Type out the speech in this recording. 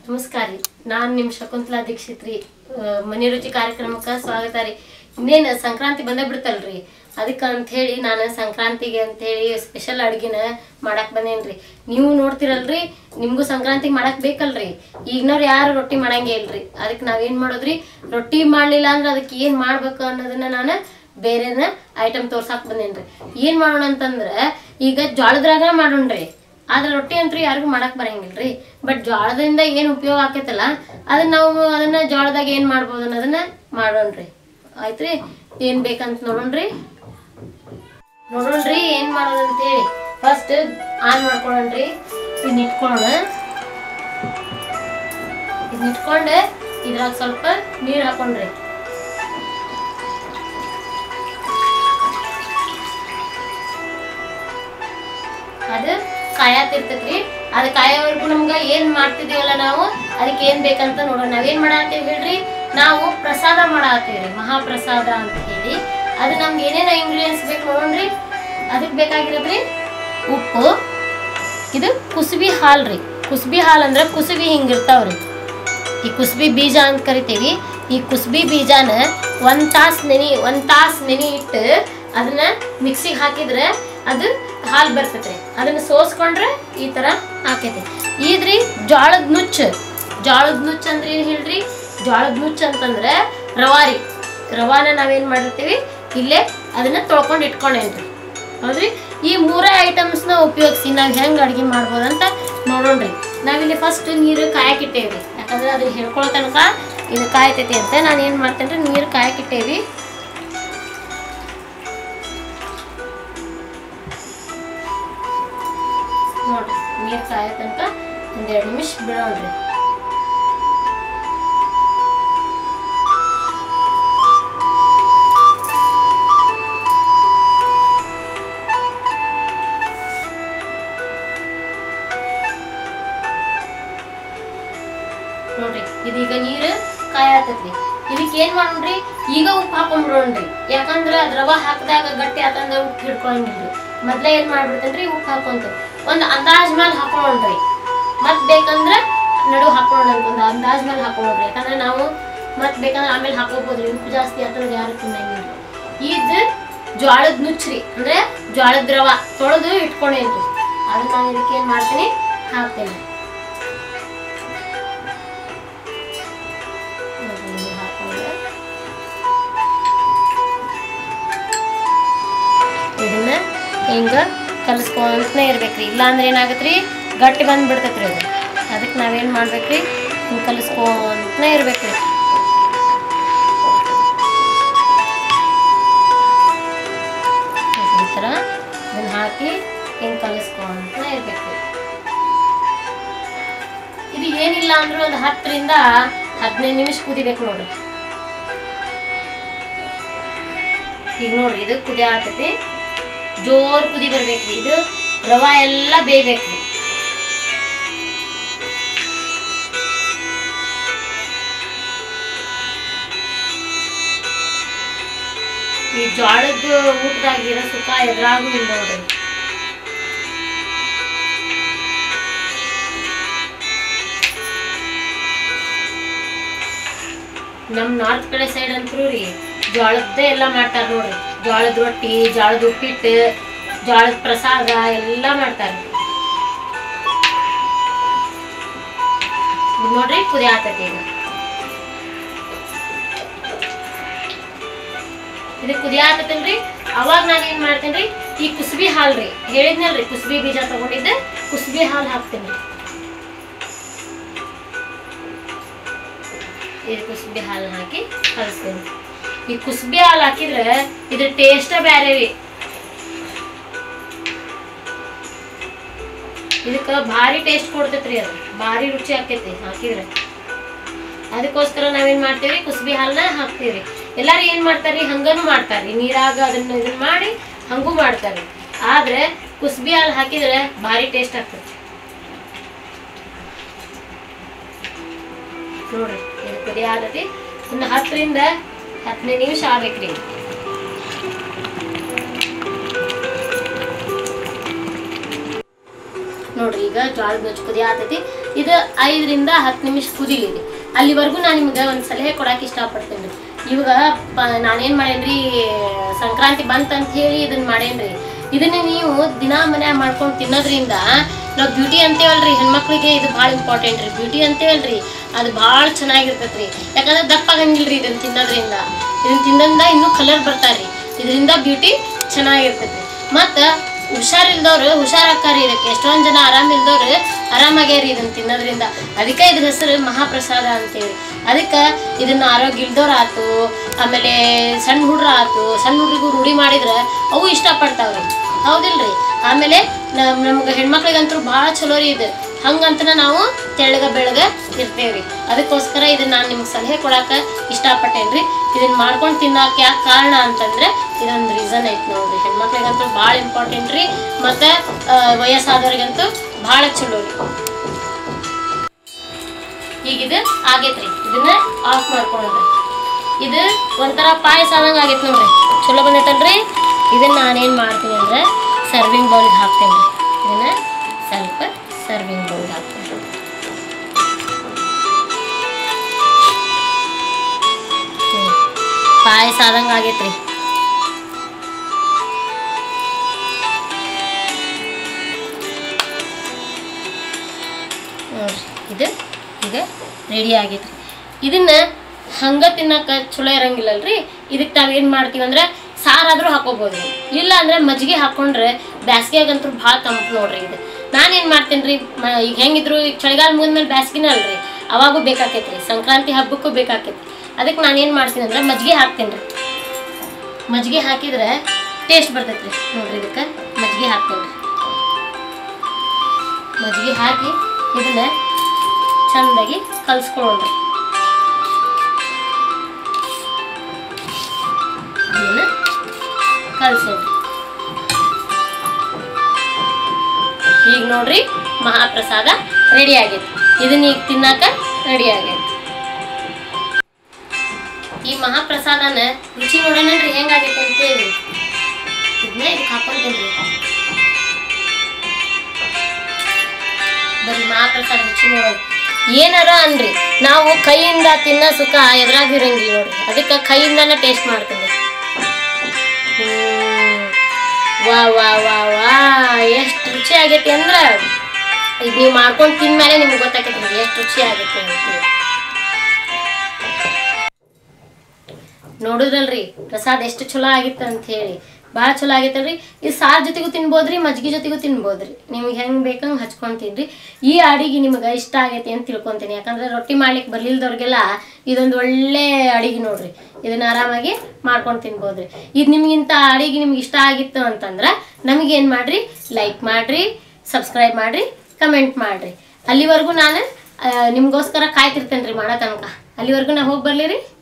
ನಮಸ್ಕಾರ ರೀ ನಾನು ನಿಮ್ಮ ಶಕುಂತಲಾ ದೀಕ್ಷಿತ್ ರೀ ಆ, ಮನೆ ರುಚಿ ಕಾರ್ಯಕ್ರಮಕ್ಕೆ ಸ್ವಾಗತ ರೀ ಇನ್ನೇನು ಸಂಕ್ರಾಂತಿ ಬಂದೇ ಬಿಡ್ತಲ್ರಿ ಅದಕ್ಕೆ ಅಂತ ಹೇಳಿ ನಾನು ಸಂಕ್ರಾಂತಿಗೆ ಅಂತ ಹೇಳಿ ಸ್ಪೆಷಲ್ ಅಡ್ಗಿನ ಮಾಡಕ್ ಬಂದೇನ್ರಿ ನೀವು ನೋಡ್ತಿರಲ್ರಿ ನಿಮಗೂ ಸಂಕ್ರಾಂತಿಗೆ ಮಾಡಕ್ ಬೇಕಲ್ರಿ ಈಗಿನವ್ರು ಯಾರು ರೊಟ್ಟಿ ಮಾಡಂಗೇ ಇಲ್ರಿ ಅದಕ್ಕೆ ನಾವೇನ್ ಮಾಡೋದ್ರಿ ರೊಟ್ಟಿ ಮಾಡ್ಲಿಲ್ಲ ಅಂದ್ರೆ ಅದಕ್ಕೆ ಏನ್ ಮಾಡ್ಬೇಕು ಅನ್ನೋದನ್ನ ನಾನು ಬೇರೆನ ಐಟಮ್ ತೋರ್ಸಾಕ್ ಬಂದೇನ್ರಿ ಏನ್ ಮಾಡೋಣ ಅಂತಂದ್ರ ಈಗ ಜೋಳದ್ರಾಗ ಮಾಡೋಣ್ರಿ ಆದ್ರೆ ರೊಟ್ಟಿ ಅಂತೂ ಯಾರಿಗೂ ಮಾಡಕ್ ಬರಂಗಿಲ್ರಿ ಬಟ್ ಜೋಳದಿಂದ ಏನ್ ಉಪಯೋಗ ಆಕೈತಲ್ಲ ಅದನ್ನ ನಾವು ಅದನ್ನ ಜೋಳದಾಗ ಏನ್ ಮಾಡ್ಬೋದು ಅನ್ನೋದನ್ನ ಮಾಡೋಣ್ರಿ ಆಯ್ತ್ರಿ ಏನ್ ಬೇಕಂತ ನೋಡೋಣ್ರಿ ನೋಡೋಣ್ರಿ ಏನ್ ಮಾಡೋದು ಅಂತ ಹೇಳಿ ಫಸ್ಟ್ ಆನ್ ಮಾಡ್ಕೊಳ್ಳೋಣ್ರಿ ಇದನ್ನ ಇಟ್ಕೊಳ್ಳೋಣ ಇದನ್ನ ಇಟ್ಕೊಂಡು ಇದ್ರಾಗ ಸ್ವಲ್ಪ ನೀರ್ ಹಾಕೊಂಡ್ರಿ ಅದು ಕಾಯತಿರ್ತೈತ್ರಿ ಅದು ಕಾಯೋವರೆಗೂ ನಮ್ಗ ಏನ್ ಮಾಡ್ತಿದೀವಲ್ಲ ನಾವು ಅದಕ್ಕೆ ಏನ್ ಬೇಕಂತ ನೋಡೋಣ ನಾವೇನ್ ಮಾಡತ್ತೀವಿ ಹೇಳ್ರಿ ನಾವು ಪ್ರಸಾದ ಮಾಡತ್ತೀವ್ರಿ ಮಹಾಪ್ರಸಾದ ಅಂತ ಹೇಳಿ ಅದು ನಮ್ಗೆ ಏನೇನ ಇಂಗ್ರೀಡಿಯೆಂಟ್ಸ್ ಬೇಕು ನೋಡೋಣ್ರಿ ಅದಕ್ಕೆ ಬೇಕಾಗಿರೋದ್ರಿ ಉಪ್ಪು ಇದು ಕುಸುಬಿ ಹಾಲ್ ರೀ ಕುಸುಬಿ ಹಾಲ್ ಅಂದ್ರೆ ಕುಸುಬಿ ಹಿಂಗಿರ್ತಾವ್ರಿ ಈ ಕುಸುಬಿ ಬೀಜ ಅಂತ ಕರಿತೀವಿ ಈ ಕುಸುಬಿ ಬೀಜನ ಒಂದ್ ತಾಸ್ ನೆನಿ ಒಂದ್ ತಾಸ್ ನೆನಿ ಇಟ್ಟು ಅದನ್ನ ಮಿಕ್ಸಿಗೆ ಹಾಕಿದ್ರೆ ಅದು ಹಾಲು ಬರ್ತೈತೆ ಅದನ್ನ ಸೋಸ್ಕೊಂಡ್ರೆ ಈ ತರ ಆಕೈತಿ ಇದ್ರಿ ಜೋಳದ ನುಚ್ಚು ಜೋಳದ ನುಚ್ಚು ಅಂದ್ರೆ ಏನ್ ಹೇಳ್ರಿ ಜೋಳದ ನುಚ್ಚು ಅಂತಂದ್ರೆ ರವಾ ರೀ ರವಾನ ನಾವೇನ್ ಮಾಡಿರ್ತೀವಿ ಇಲ್ಲೇ ಅದನ್ನ ತೊಳ್ಕೊಂಡು ಇಟ್ಕೊಂಡೇನ್ರಿ ಹೌದ್ರಿ ಈ ಮೂರೇ ಐಟಮ್ಸ್ನ ಉಪಯೋಗಿಸಿ ನಾವು ಹೆಂಗೆ ಅಡುಗೆ ಮಾಡ್ಬೋದಂತ ನೋಡೋಣ್ರಿ ನಾವಿಲ್ಲಿ ಫಸ್ಟ್ ನೀರು ಕಾಯಕ್ಕಿಟ್ಟೇವ್ರಿ ಯಾಕಂದ್ರೆ ಅದನ್ನ ಹೇಳ್ಕೊಳ್ಳೋ ತನಕ ಇದು ಕಾಯ್ತೈತಿ ಅಂತ ನಾನು ಏನು ಮಾಡ್ತೇನೆ ನೀರು ಕಾಯಕ್ಕಿಟ್ಟೇವಿ ನೋಡ್ರಿ ನೀರು ಕಾಯೋ ತನಕ ಒಂದೆರಡು ನಿಮಿಷ ಬಿಡೋಣ್ರಿ ನೋಡ್ರಿ ಇದೀಗ ನೀರು ಕಾಯತೈತ್ರಿ ಇದಕ್ಕೆ ಏನ್ ಮಾಡೋಣ್ರಿ ಈಗ ಉಪ್ಪು ಹಾಕೊಂಡ್ಬಿಡೋಣ್ರಿ ಯಾಕಂದ್ರ ಅದ್ ರವ ಹಾಕಿದಾಗ ಗಟ್ಟಿ ಆತಂದ್ರ ಉಪ್ಪು ಹಿಡ್ಕೊಳಂಗಿಲ್ರಿ ಮೊದ್ಲೇ ಏನ್ ಮಾಡ್ಬಿಡ್ತೇನ್ರಿ ಉಪ್ಪು ಹಾಕೊಂತ ಒಂದ್ ಅಂದಾಜ್ ಮೇಲೆ ಹಾಕೊಳ್ಳೋಣ್ರಿ ಮತ್ ಬೇಕಂದ್ರ ನಡು ಹಾಕೊಳ್ಳೋಣ ಅಂತ ಒಂದು ಅಂದಾಜ್ ಮೇಲೆ ಹಾಕೊಳ್ಳೋಣ್ರಿ ಯಾಕಂದ್ರೆ ನಾವು ಮತ್ ಬೇಕಂದ್ರೆ ಆಮೇಲೆ ಹಾಕೋಬೋದ್ರಿ ಉಪ್ಪು ಜಾಸ್ತಿ ಆತಂದ್ರೆ ಯಾರು ತಿನ್ನಂಗಿಲ್ರಿ ಇದು ಜ್ವಾಳದ ನುಚ್ಚ್ರಿ ಅಂದ್ರೆ ಜ್ವಾಳದ ರವ ತೊಳೆದು ಇಟ್ಕೊಂಡೇನ್ರಿ ಅದನ್ನ ನಾನು ಇದಕ್ಕೆ ಏನ್ ಮಾಡ್ತೀನಿ ಹಾಕ್ತೇನೆ ಇದನ್ನ ಹಾಕೊಂಡು ಇದನ್ನ ಹಿಂಗ ಕಲಿಸ್ಕೊಂತನೇ ಇರ್ಬೇಕ್ರಿ ಇಲ್ಲಾಂದ್ರೆ ಏನಾಗತ್ರಿ ಗಟ್ಟಿ ಬಂದ್ಬಿಡ್ತೈತ್ರಿ ಅದು ಅದಕ್ಕೆ ನಾವೇನು ಮಾಡ್ಬೇಕ್ರಿ ಹಿಂಗೆ ಕಲಿಸ್ಕೊಂತನೇ ಇರ್ಬೇಕ್ರಿ ಈ ಥರ ಇದನ್ನ ಹಾಕಿ ಹಿಂಗೆ ಕಲಿಸ್ಕೊಂತನೇ ಇರ್ಬೇಕ್ರಿ ಇದು ಏನಿಲ್ಲ ಅಂದ್ರೂ ಒಂದು ಹತ್ತರಿಂದ ಹದಿನೈದು ನಿಮಿಷ ಕುದಿಬೇಕು ನೋಡ್ರಿ ಈಗ ನೋಡ್ರಿ ಇದು ಕುದಿ ಆಗ್ತೈತಿ ಜೋರ್ ಕುದಿ ಬರ್ಬೇಕ್ರಿ ಇದು ರವಾ ಎಲ್ಲ ಬೇಯ್ಬೇಕ್ರಿ ಈ ಜೋಳದ ಊಟದಾಗ ಇರೋ ಸುಖ ಎದ್ರಾಗೂ ಇಲ್ಲ ನೋಡ್ರಿ ನಮ್ ನಾರ್ತ್ ಕಡೆ ಸೈಡ್ ಅಂತೂ ರೀ ಜೋಳದ್ದೇ ಎಲ್ಲ ಮಾಡ್ತಾರ ನೋಡ್ರಿ ಜೋಳದ ರೊಟ್ಟಿ ಜೋಳದ ಉಪ್ಪಿಟ್ಟು ಜೋಳದ ಪ್ರಸಾದ ಎಲ್ಲ ಮಾಡ್ತಾರ ಇದ್ ನೋಡ್ರಿ ಕುದಿ ಆತೈತಿ ಈಗ ಇದು ಕುದಿ ಆತೈತಲ್ರಿ ಅವಾಗ ನಾನು ಏನ್ ಮಾಡ್ತೇನ್ರಿ ಈ ಕುಸುಬಿ ಹಾಲ್ ರೀ ಹೇಳಿದ್ನಲ್ರಿ ಕುಸುಬಿ ಬೀಜ ತಗೊಂಡಿದ್ದೆ ಕುಸುಬಿ ಹಾಲ್ ಹಾಕ್ತೇನೆ ಈ ಕುಸುಬಿ ಹಾಲು ಹಾಕಿ ಕಲಿಸ್ತೇನೆ ಈ ಕುಸುಬಿ ಹಾಲು ಹಾಕಿದ್ರೆ ಇದ್ರ ಟೇಸ್ಟ ಬ್ಯಾರೆ ರೀ ಇದಕ್ಕೆ ಭಾರಿ ಟೇಸ್ಟ್ ಕೊಡ್ತೈತ್ರಿ ಅದು ಭಾರಿ ರುಚಿ ಆಕೈತಿ ಹಾಕಿದ್ರೆ ಅದಕ್ಕೋಸ್ಕರ ನಾವೇನ್ ಮಾಡ್ತೇವಿ ಕುಸುಬಿ ಹಾಲನ್ನ ಹಾಕ್ತೀವಿ ಎಲ್ಲಾರು ಏನ್ ಮಾಡ್ತಾರ್ರಿ ಹಂಗನು ಮಾಡ್ತಾರ್ರಿ ನೀರಾಗ ಅದನ್ನ ಇದನ್ನ ಮಾಡಿ ಹಂಗೂ ಮಾಡ್ತಾರ್ರಿ ಆದ್ರೆ ಕುಸುಬಿ ಹಾಲು ಹಾಕಿದ್ರೆ ಭಾರಿ ಟೇಸ್ಟ್ ಆಗ್ತೈತಿ ನೋಡ್ರಿ ಇದು ಕುದಿ ಆದತಿ ಒಂದು ಹತ್ತರಿಂದ ಹದಿನೈದು ನಿಮಿಷ ಆಗ್ಬೇಕ್ರಿ ನೋಡ್ರಿ ಈಗ ಜೋಳದ ನುಚ್ಚು ಕುದಿ ಆತೈತಿ ಇದು ಐದರಿಂದ ಹತ್ತು ನಿಮಿಷ ಕುದೀಲಿ ಅಲ್ಲಿವರೆಗೂ ನಾನು ನಿಮ್ಗೆ ಒಂದು ಸಲಹೆ ಕೊಡಕ್ಕೆ ಇಷ್ಟಪಡ್ತೇನೆ ಇವಾಗ ಪ ನಾನೇನು ಮಾಡೇನ್ರಿ ಸಂಕ್ರಾಂತಿ ಬಂತಂತ ಹೇಳಿ ಇದನ್ನ ಮಾಡೇನ್ರಿ ಇದನ್ನ ನೀವು ದಿನ ಮನ್ಯಾಗ ಮಾಡ್ಕೊಂಡು ತಿನ್ನೋದ್ರಿಂದ ನಾವು ಬ್ಯೂಟಿ ಅಂತೇವಲ್ರಿ ಹೆಣ್ಮಕ್ಳಿಗೆ ಇದು ಭಾಳ ಇಂಪಾರ್ಟೆಂಟ್ ರೀ ಬ್ಯೂಟಿ ಅಂತೇವಲ್ರಿ ಅದು ಭಾಳ ಚೆನ್ನಾಗಿರ್ತೈತೆ ರೀ ಯಾಕಂದ್ರೆ ದಪ್ಪ ಆಗಂಗಿಲ್ಲ ರೀ ಇದನ್ನ ತಿನ್ನೋದ್ರಿಂದ ಇದನ್ನ ತಿನ್ನೋದ್ರಿಂದ ಇನ್ನೂ ಕಲರ್ ಬರ್ತಾರ್ರಿ ಇದರಿಂದ ಬ್ಯೂಟಿ ಚೆನ್ನಾಗಿರ್ತೈತಿ ಮತ್ತು ಹುಷಾರಿಲ್ದವ್ರು ಹುಷಾರಾಕ್ಕಾರಿ ಇದಕ್ಕೆ ಎಷ್ಟೊಂದು ಜನ ಆರಾಮಿಲ್ದವ್ರು ಆರಾಮಾಗ್ಯಾರಿ ಇದನ್ನ ತಿನ್ನೋದ್ರಿಂದ ಅದಕ್ಕೆ ಇದ್ರ ಹೆಸರು ಮಹಾಪ್ರಸಾದ ಅಂತೇಳಿ ಅದಕ್ಕೆ ಇದನ್ನ ಆರೋಗ್ಯ ಇಲ್ದವ್ರು ಆತು ಆಮೇಲೆ ಸಣ್ಣ ಹುಡ್ರ ಆತು ಸಣ್ಣ ಹುಡ್ರಿಗೂ ರೂಢಿ ಮಾಡಿದ್ರೆ ಅವು ಇಷ್ಟಪಡ್ತಾವ್ರಿ ಹೌದಿಲ್ರಿ ಆಮೇಲೆ ನಮ್ ನಮ್ಗೆ ಹೆಣ್ಮಕ್ಳಿಗಂತೂ ಭಾಳ ಚಲೋ ರೀ ಇದು ಹಂಗಂತನ ನಾವು ತೆಳ್ಳಗ ಬೆಳಗ ಇರ್ತೇವ್ರಿ ಅದಕ್ಕೋಸ್ಕರ ಇದನ್ನ ನಾನು ನಿಮ್ಗೆ ಸಲಹೆ ಕೊಡಾಕ ಇಷ್ಟಪಟ್ಟೇನ್ರಿ ಇದನ್ನ ಮಾಡ್ಕೊಂಡು ತಿನ್ನಕ್ಕೆ ಯಾಕೆ ಕಾರಣ ಅಂತಂದ್ರೆ ಇದೊಂದು ರೀಸನ್ ಐತಿ ನೋಡ್ರಿ ಹೆಣ್ಮಕ್ಳಿಗಂತೂ ಭಾಳ ಇಂಪಾರ್ಟೆಂಟ್ ರೀ ಮತ್ತು ವಯಸ್ಸಾದವ್ರಿಗಂತೂ ಭಾಳ ಚಲೋ ರೀ ಈಗ ಇದು ಆಗೈತ್ರಿ ಇದನ್ನ ಆಫ್ ಮಾಡ್ಕೊಳ್ರಿ ಇದು ಒಂಥರ ಪಾಯಸ ಆದಂಗೆ ಆಗೈತೆ ನೋಡ್ರಿ ಚಲೋ ಬಂದೈತಲ್ರಿ ಇದನ್ನ ನಾನೇನು ಮಾಡ್ತೀನಿ ಅಂದ್ರೆ ಸರ್ವಿಂಗ್ ಬೌಲ್ಗೆ ಹಾಕ್ತೇನೆ ಇದನ್ನ ಸ್ವಲ್ಪ ಸರ್ವಿಂಗ್ ಬೌಲ್ ಹಾಕ್ತೇನೆ ಹ್ಮ್. ಪಾಯಸ ಆದಂಗೆ ಆಗೈತ್ರಿ ನೋಡ್ರಿ ಇದು ಈಗ ರೆಡಿ ಆಗೈತ್ರಿ ಇದನ್ನ ಹಂಗ ತಿನ್ನಕ ಚಲೋ ಇರಂಗಿಲ್ಲಲ್ರಿ ಇದಕ್ಕೆ ನಾವೇನು ಮಾಡ್ತೀವಿ ಅಂದ್ರೆ ಸಾರಾದ್ರೂ ಹಾಕೋಬೋದು ಇಲ್ಲ ಅಂದ್ರೆ ಮಜ್ಜಿಗೆ ಹಾಕೊಂಡ್ರೆ ಬ್ಯಾಸ್ಗ್ಯಾಗಂತೂ ಭಾಳ ತಂಪು ನೋಡ್ರಿ ಇದು ನಾನೇನು ಮಾಡ್ತೇನೆ ರೀ ಈಗ ಹೆಂಗಿದ್ರು ಈಗ ಚಳಿಗಾಲ ಮುಗಿದ್ಮೇಲೆ ಬ್ಯಾಸ್ಗಿನ ಅಲ್ರಿ ಅವಾಗೂ ಬೇಕಾಕೈತ್ರಿ ಸಂಕ್ರಾಂತಿ ಹಬ್ಬಕ್ಕೂ ಬೇಕಾಕೈತಿ ಅದಕ್ಕೆ ನಾನೇನು ಮಾಡ್ತೀನಿ ಅಂದ್ರೆ ಮಜ್ಜಿಗೆ ಹಾಕ್ತೇನೆ ರೀ ಮಜ್ಜಿಗೆ ಹಾಕಿದ್ರೆ ಟೇಸ್ಟ್ ಬರ್ತೈತ್ರಿ ನೋಡ್ರಿ ಇದಕ್ಕೆ ಮಜ್ಜಿಗೆ ಹಾಕ್ತೇನೆ ರೀ ಮಜ್ಜಿಗೆ ಹಾಕಿ ಇದನ್ನ ಚಂದಾಗಿ ಕಲ್ಸ್ಕೊಳ್ಳೋಣ್ರಿ ಇದನ್ನ ಕಲ್ಸೋದು ಈಗ ನೋಡ್ರಿ ಮಹಾಪ್ರಸಾದ ರೆಡಿ ಆಗೈತಿ ಇದನ್ನ ಈಗ ತಿನ್ನಾಕ ರೆಡಿ ಆಗೈತಿ ಈ ಮಹಾಪ್ರಸಾದನ ರುಚಿ ನೋಡೋಣನ್ರಿ ಹೆಂಗಾಗೈತೆ ಅಂತೇಳಿ ಇದನ್ನ ಇದಕ್ಕೆ ಹಾಕೊಂತೇನ್ರಿ ಬರೀ ಮಹಾಪ್ರಸಾದ ರುಚಿ ನೋಡೋದು ಏನಾರ ಅನ್ರಿ ನಾವು ಕೈಯಿಂದ ತಿನ್ನ ಸುಖ ಎದ್ರಾಗ ಇರಂಗಿಲ್ಲ ನೋಡ್ರಿ ಅದಕ್ಕೆ ಕೈಯಿಂದನ ಟೇಸ್ಟ್ ಮಾಡ್ತೀನಿ ಹ್ಮ್. ವಾ ವಾ ವಾ ವಾ ಎಷ್ಟು ರುಚಿ ಆಗೈತಿ ಅಂದ್ರ ಇದು ನೀವು ಮಾಡ್ಕೊಂಡು ತಿಂದ್ಮೇಲೆ ನಿಮ್ಗೆ ಗೊತ್ತಾಗೈತಿ ಎಷ್ಟು ರುಚಿ ಆಗೈತಿ ಅಂತೇಳಿ ನೋಡಿದ್ರಲ್ರಿ ಪ್ರಸಾದ ಎಷ್ಟು ಚಲೋ ಆಗಿತ್ತು ಅಂತ ಹೇಳಿ ಭಾಳ ಚಲೋ ಆಗೈತಲ್ರಿ ಇದು ಸಾರು ಜೊತೆಗೂ ತಿನ್ಬೋದ್ರಿ ಮಜ್ಜಿಗೆ ಜೊತೆಗೂ ತಿನ್ಬೋದ್ರಿ ನಿಮ್ಗೆ ಹೆಂಗೆ ಬೇಕಂಗೆ ಹಚ್ಕೊಂಡು ತಿನ್ರಿ ಈ ಅಡಿಗೆ ನಿಮ್ಗೆ ಇಷ್ಟ ಆಗೈತಿ ಅಂತ ತಿಳ್ಕೊತೀನಿ ಯಾಕಂದ್ರೆ ರೊಟ್ಟಿ ಮಾಡ್ಲಿಕ್ಕೆ ಬರ್ಲಿಲ್ದವ್ರಿಗೆಲ್ಲ ಇದೊಂದು ಒಳ್ಳೆ ಅಡಿಗೆ ನೋಡ್ರಿ ಇದನ್ನ ಆರಾಮಾಗಿ ಮಾಡ್ಕೊಂಡು ತಿನ್ಬೋದ್ರಿ ಇದು ನಿಮ್ಗಿಂತ ಅಡಿಗೆ ನಿಮ್ಗೆ ಇಷ್ಟ ಆಗಿತ್ತು ಅಂತಂದ್ರೆ ನಮಗೇನು ಮಾಡ್ರಿ ಲೈಕ್ ಮಾಡ್ರಿ ಸಬ್ಸ್ಕ್ರೈಬ್ ಮಾಡ್ರಿ ಕಮೆಂಟ್ ಮಾಡ್ರಿ ಅಲ್ಲಿವರೆಗೂ ನಾನು ಆ, ನಿಮ್ಗೋಸ್ಕರ ಕಾಯ್ತಿರ್ತೇನೆ ರೀ ಮಾಡೋ ತನಕ ಅಲ್ಲಿವರೆಗೂ ನಾ ಹೋಗಿ ಬರ್ಲಿ ರೀ